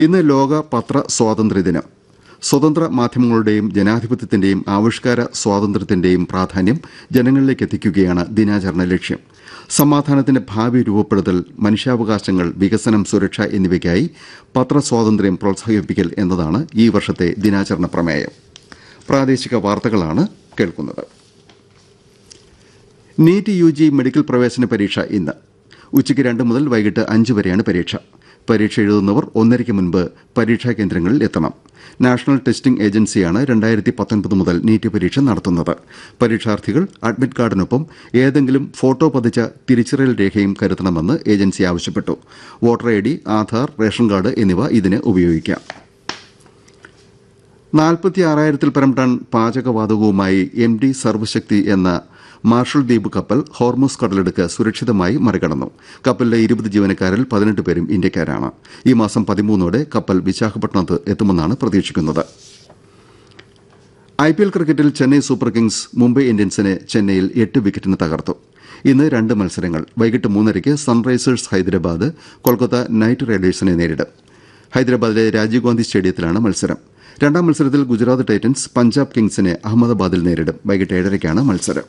ഇന്ന് ലോക പത്ര സ്വാതന്ത്ര്യ ദിനം സ്വതന്ത്ര മാധ്യമങ്ങളുടെയും ജനാധിപത്യത്തിന്റെയും ആവിഷ്കാര സ്വാതന്ത്ര്യത്തിന്റെയും പ്രാധാന്യം ജനങ്ങളിലേക്ക് എത്തിക്കുകയാണ് ദിനാചരണ ലക്ഷ്യം സമാധാനത്തിന്റെ ഭാവി രൂപപ്പെടുത്തൽ മനുഷ്യാവകാശങ്ങൾ വികസനം സുരക്ഷ എന്നിവയ്ക്കായി പത്രസ്വാതന്ത്ര്യം പ്രോത്സാഹിപ്പിക്കൽ എന്നതാണ് ഈ വർഷത്തെ ദിനാചരണ പ്രമേയം പ്രാദേശിക വാർത്തകളാണ് കേൾക്കുന്നത് നീറ്റ് യു ജി മെഡിക്കൽ പ്രവേശന പരീക്ഷ ഇന്ന് ഉച്ചയ്ക്ക് രണ്ട് മുതൽ വൈകിട്ട് അഞ്ച് വരെയാണ് പരീക്ഷ പരീക്ഷ എഴുതുന്നവർ ഒന്നരയ്ക്ക് മുൻപ് പരീക്ഷാ കേന്ദ്രങ്ങളിൽ എത്തണം നാഷണൽ ടെസ്റ്റിംഗ് ഏജൻസിയാണ് രണ്ടായിരത്തി പത്തൊൻപത് മുതൽ നീറ്റ് പരീക്ഷ നടത്തുന്നത് പരീക്ഷാർത്ഥികൾ അഡ്മിറ്റ് കാർഡിനൊപ്പം ഏതെങ്കിലും ഫോട്ടോ പതിച്ച തിരിച്ചറിയൽ രേഖയും കരുതണമെന്ന് ഏജൻസി ആവശ്യപ്പെട്ടു voter I D Aadhaar ration card എന്നിവ ഇതിന് ഉപയോഗിക്കാം നാൽപ്പത്തി ആറായിരത്തിൽ പരം ടൺ പാചകവാതകവുമായി എം ഡി സർവശക്തി എന്ന മാർഷൽ ദ്വീപ് കപ്പൽ ഹോർമൂസ് കടലെടുക്ക് സുരക്ഷിതമായി മറികടന്നു കപ്പലിലെ ഇരുപത് ജീവനക്കാരിൽ പതിനെട്ട് പേരും ഇന്ത്യക്കാരാണ് ഈ മാസം പതിമൂന്നോടെ കപ്പൽ വിശാഖപട്ടണത്ത് എത്തുമെന്നാണ് പ്രതീക്ഷിക്കുന്നത് ഐ പി എൽ ക്രിക്കറ്റിൽ ചെന്നൈ സൂപ്പർ കിങ്സ് മുംബൈ ഇന്ത്യൻസിനെ ചെന്നൈയിൽ എട്ട് വിക്കറ്റിന് തകർത്തു ഇന്ന് രണ്ട് മത്സരങ്ങൾ വൈകിട്ട് മൂന്നരയ്ക്ക് സൺറൈസേഴ്സ് ഹൈദരാബാദ് കൊൽക്കത്ത നൈറ്റ് റൈഡേഴ്സിനെ നേരിടും ഹൈദരാബാദിലെ രാജീവ് ഗാന്ധി സ്റ്റേഡിയത്തിലാണ് മത്സരം രണ്ടാം മത്സരത്തിൽ ഗുജറാത്ത് ടൈറ്റൻസ് പഞ്ചാബ് കിങ്സിനെ അഹമ്മദാബാദിൽ നേരിടും വൈകിട്ട് ഏഴരയ്ക്കാണ് മത്സരം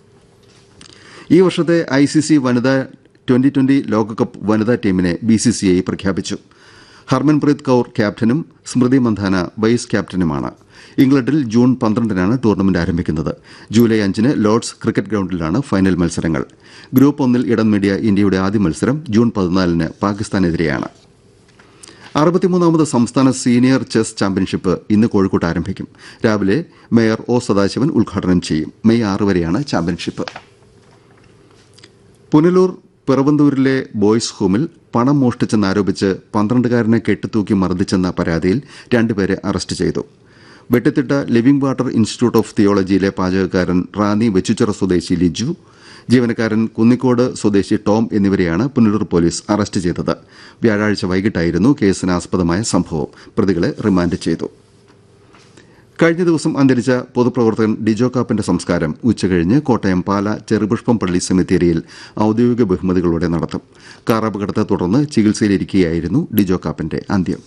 ഈ വർഷത്തെ ഐ സി സി വനിതാ ട്വന്റി ട്വന്റി ലോകകപ്പ് വനിതാ ടീമിനെ ബി സി സി ഐ പ്രഖ്യാപിച്ചു ഹർമൻപ്രീത് കൌർ ക്യാപ്റ്റനും സ്മൃതി മന്ധാന വൈസ് ക്യാപ്റ്റനുമാണ് ഇംഗ്ലണ്ടിൽ ജൂൺ പന്ത്രണ്ടിനാണ് ടൂർണമെന്റ് ആരംഭിക്കുന്നത് ജൂലൈ അഞ്ചിന് ലോർഡ്സ് ക്രിക്കറ്റ് ഗ്രൌണ്ടിലാണ് ഫൈനൽ മത്സരങ്ങൾ ഗ്രൂപ്പ് ഒന്നിൽ ഇടം നേടിയ ഇന്ത്യയുടെ ആദ്യ മത്സരം ജൂൺ പതിനാലിന് പാകിസ്ഥാനെതിരെയാണ് അറുപത്തിമൂന്നാമത് സംസ്ഥാന സീനിയർ ചെസ് ചാമ്പ്യൻഷിപ്പ് ഇന്ന് കോഴിക്കോട്ട് ആരംഭിക്കും രാവിലെ മേയർ ഒ സദാശിവൻ ഉദ്ഘാടനം ചെയ്യും മെയ് ആറ് വരെയാണ് ചാമ്പ്യൻഷിപ്പ് പുനലൂർ പിറവന്തൂരിലെ ബോയ്സ് ഹോമിൽ പണം മോഷ്ടിച്ചെന്നാരോപിച്ച് പന്ത്രണ്ടുകാരനെ കെട്ടിത്തൂക്കി മർദ്ദിച്ചെന്ന പരാതിയിൽ രണ്ടുപേരെ അറസ്റ്റ് ചെയ്തു Vettithitta living water institute of തിയോളജിയിലെ പാചകക്കാരൻ റാന്നി വെച്ചുച്ചിറ സ്വദേശി ലിജു ജീവനക്കാരൻ കുന്നിക്കോട് സ്വദേശി ടോം എന്നിവരെയാണ് പുനലൂർ പോലീസ് അറസ്റ്റ് ചെയ്തത് വ്യാഴാഴ്ച വൈകിട്ടായിരുന്നു കേസിനാസ്പദമായ സംഭവം പ്രതികളെ റിമാൻഡ് ചെയ്തു കഴിഞ്ഞ ദിവസം അന്തരിച്ച പൊതുപ്രവർത്തകൻ ഡിജോ കാപ്പന്റെ സംസ്കാരം ഉച്ചകഴിഞ്ഞ് കോട്ടയം പാല ചെറുപുഷ്പം പള്ളി സെമിത്തേരിയിൽ ഔദ്യോഗിക ബഹുമതികളോടെ നടത്തും കാർ അപകടത്തെ തുടർന്ന് ചികിത്സയിലിരിക്കെയായിരുന്നു ഡിജോ കാപ്പന്റെ അന്ത്യം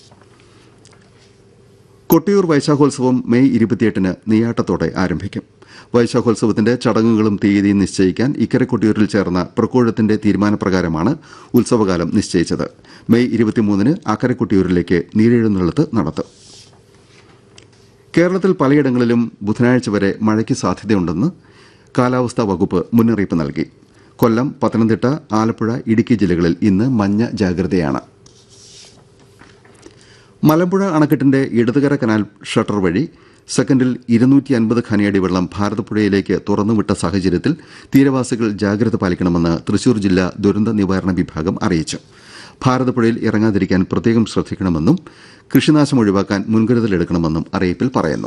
കൊട്ടിയൂർ വൈശാഖോത്സവം മെയ് ഇരുപത്തിയെട്ടിന് നെയ്യാട്ടത്തോടെ ആരംഭിക്കും വൈശാഖോത്സവത്തിന്റെ ചടങ്ങുകളും തീയതിയും നിശ്ചയിക്കാൻ ഇക്കരെ കൊട്ടിയൂരിൽ ചേർന്ന പ്രക്കോഴത്തിന്റെ തീരുമാനപ്രകാരമാണ് ഉത്സവകാലം നിശ്ചയിച്ചത് മെയ് ഇരുപത്തിമൂന്നിന് അക്കരെ കൊട്ടിയൂരിലേക്ക് നീരെഴുന്നള്ളത്ത് നടത്തും കേരളത്തിൽ പലയിടങ്ങളിലും ബുധനാഴ്ച വരെ മഴയ്ക്ക് സാധ്യതയുണ്ടെന്ന് കാലാവസ്ഥാ വകുപ്പ് മുന്നറിയിപ്പ് നൽകി കൊല്ലം പത്തനംതിട്ട ആലപ്പുഴ ഇടുക്കി ജില്ലകളിൽ ഇന്ന് മഞ്ഞ ജാഗ്രതയാണ് മലമ്പുഴ അണക്കെട്ടിന്റെ ഇടതുകര കനാൽ ഷട്ടർ വഴി സെക്കൻഡിൽ ഇരുന്നൂറ്റി അൻപത് ഖനിയടി വെള്ളം ഭാരതപ്പുഴയിലേക്ക് തുറന്നുവിട്ട സാഹചര്യത്തിൽ തീരവാസികൾ ജാഗ്രത പാലിക്കണമെന്ന് തൃശൂർ ജില്ലാ ദുരന്ത നിവാരണ വിഭാഗം അറിയിച്ചു ഭാരതപ്പുഴയിൽ ഇറങ്ങാതിരിക്കാൻ പ്രത്യേകം ശ്രദ്ധിക്കണമെന്നും കൃഷിനാശം ഒഴിവാക്കാൻ മുൻകരുതലെടുക്കണമെന്നും അറിയിപ്പിൽ പറയുന്നു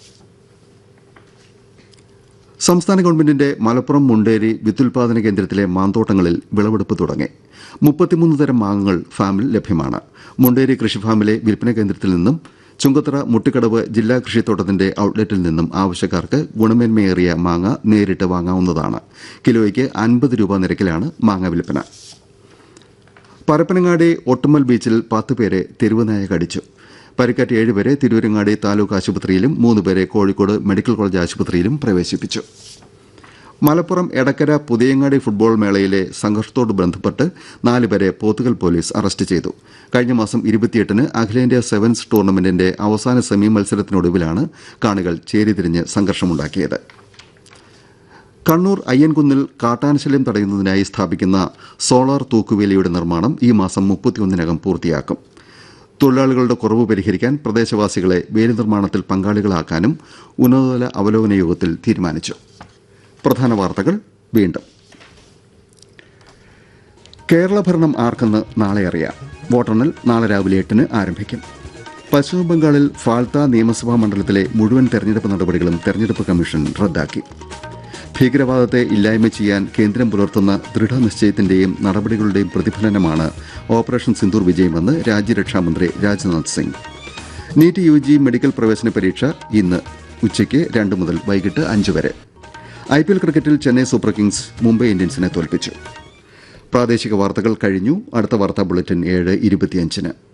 സംസ്ഥാന ഗവൺമെന്റിന്റെ മലപ്പുറം മുണ്ടേരി വിത്തുൽപാദന കേന്ദ്രത്തിലെ മാന്തോട്ടങ്ങളിൽ വിളവെടുപ്പ് തുടങ്ങി മുപ്പത്തിമൂന്ന് തരം മാങ്ങകൾ ഫാമിൽ ലഭ്യമാണ് മുണ്ടേരി കൃഷിഫാമിലെ വിൽപ്പന കേന്ദ്രത്തിൽ നിന്നും ചുങ്കത്തറ മുട്ടിക്കടവ് ജില്ലാ കൃഷിത്തോട്ടത്തിന്റെ ഔട്ട്ലെറ്റിൽ നിന്നും ആവശ്യക്കാർക്ക് ഗുണമേന്മയേറിയ മാങ്ങ നേരിട്ട് വാങ്ങാവുന്നതാണ് കിലോയ്ക്ക് അൻപത് രൂപ നിരക്കിലാണ് മാങ്ങ വിൽപ്പന പരപ്പനങ്ങാടി ഒട്ടുമൽ ബീച്ചിൽ പത്ത് പേരെ തെരുവുനായ കടിച്ചു പരിക്കേറ്റ ഏഴുപേരെ തിരൂരങ്ങാടി താലൂക്ക് ആശുപത്രിയിലും മൂന്നുപേരെ കോഴിക്കോട് മെഡിക്കൽ കോളേജ് ആശുപത്രിയിലും പ്രവേശിപ്പിച്ചു മലപ്പുറം എടക്കര പുതിയങ്ങാടി ഫുട്ബോൾ മേളയിലെ സംഘർഷത്തോട് ബന്ധപ്പെട്ട് നാലുപേരെ പോത്തുകൽ പോലീസ് അറസ്റ്റ് ചെയ്തു കഴിഞ്ഞ മാസം ഇരുപത്തിയെട്ടിന് അഖിലേന്ത്യാ സെവൻസ് ടൂർണമെന്റിന്റെ അവസാന സെമി മത്സരത്തിനൊടുവിലാണ് കാണികൾ ചേരിതിരിഞ്ഞ് സംഘർഷമുണ്ടാക്കിയത് കണ്ണൂർ അയ്യൻകുന്നിൽ കാട്ടാനശല്യം തടയുന്നതിനായി സ്ഥാപിക്കുന്ന സോളാർ തൂക്കുവേലിയുടെ നിർമ്മാണം ഈ മാസം മുപ്പത്തിയൊന്നിനകം പൂർത്തിയാക്കും തൊഴിലാളികളുടെ കുറവ് പരിഹരിക്കാൻ പ്രദേശവാസികളെ വേലി നിർമ്മാണത്തിൽ പങ്കാളികളാക്കാനും ഉന്നതതല അവലോകന യോഗത്തിൽ തീരുമാനിച്ചു പ്രധാന വാർത്തകൾ വീണ്ടും കേരള ഭരണം ആർക്കെന്ന് നാളെ അറിയാം വോട്ടെണ്ണൽ നാളെ രാവിലെ എട്ടിന് ആരംഭിക്കും പശ്ചിമബംഗാളിൽ ഫാൽത്ത നിയമസഭാ മണ്ഡലത്തിലെ മുഴുവൻ തെരഞ്ഞെടുപ്പ് നടപടികളും തെരഞ്ഞെടുപ്പ് കമ്മീഷൻ റദ്ദാക്കി ഭീകരവാദത്തെ ഇല്ലായ്മ ചെയ്യാൻ കേന്ദ്രം പുലർത്തുന്ന ദൃഢനിശ്ചയത്തിന്റെയും നടപടികളുടെയും പ്രതിഫലനമാണ് ഓപ്പറേഷൻ സിന്ദൂർ വിജയമെന്ന് രാജ്യരക്ഷാമന്ത്രി Rajnath Singh NEET U G medical പ്രവേശന പരീക്ഷ ഇന്ന് ഉച്ചയ്ക്ക് രണ്ട് മുതൽ വൈകിട്ട് അഞ്ച് വരെ ഐ പി എൽ ക്രിക്കറ്റിൽ ചെന്നൈ സൂപ്പർ കിങ്സ് മുംബൈ ഇന്ത്യൻസിനെ തോൽപ്പിച്ചു പ്രാദേശിക വാർത്തകൾ കഴിഞ്ഞു അടുത്ത വാർത്താ ബുള്ളറ്റിൻ ഏഴ് ഇരുപത്തിയഞ്ചിന്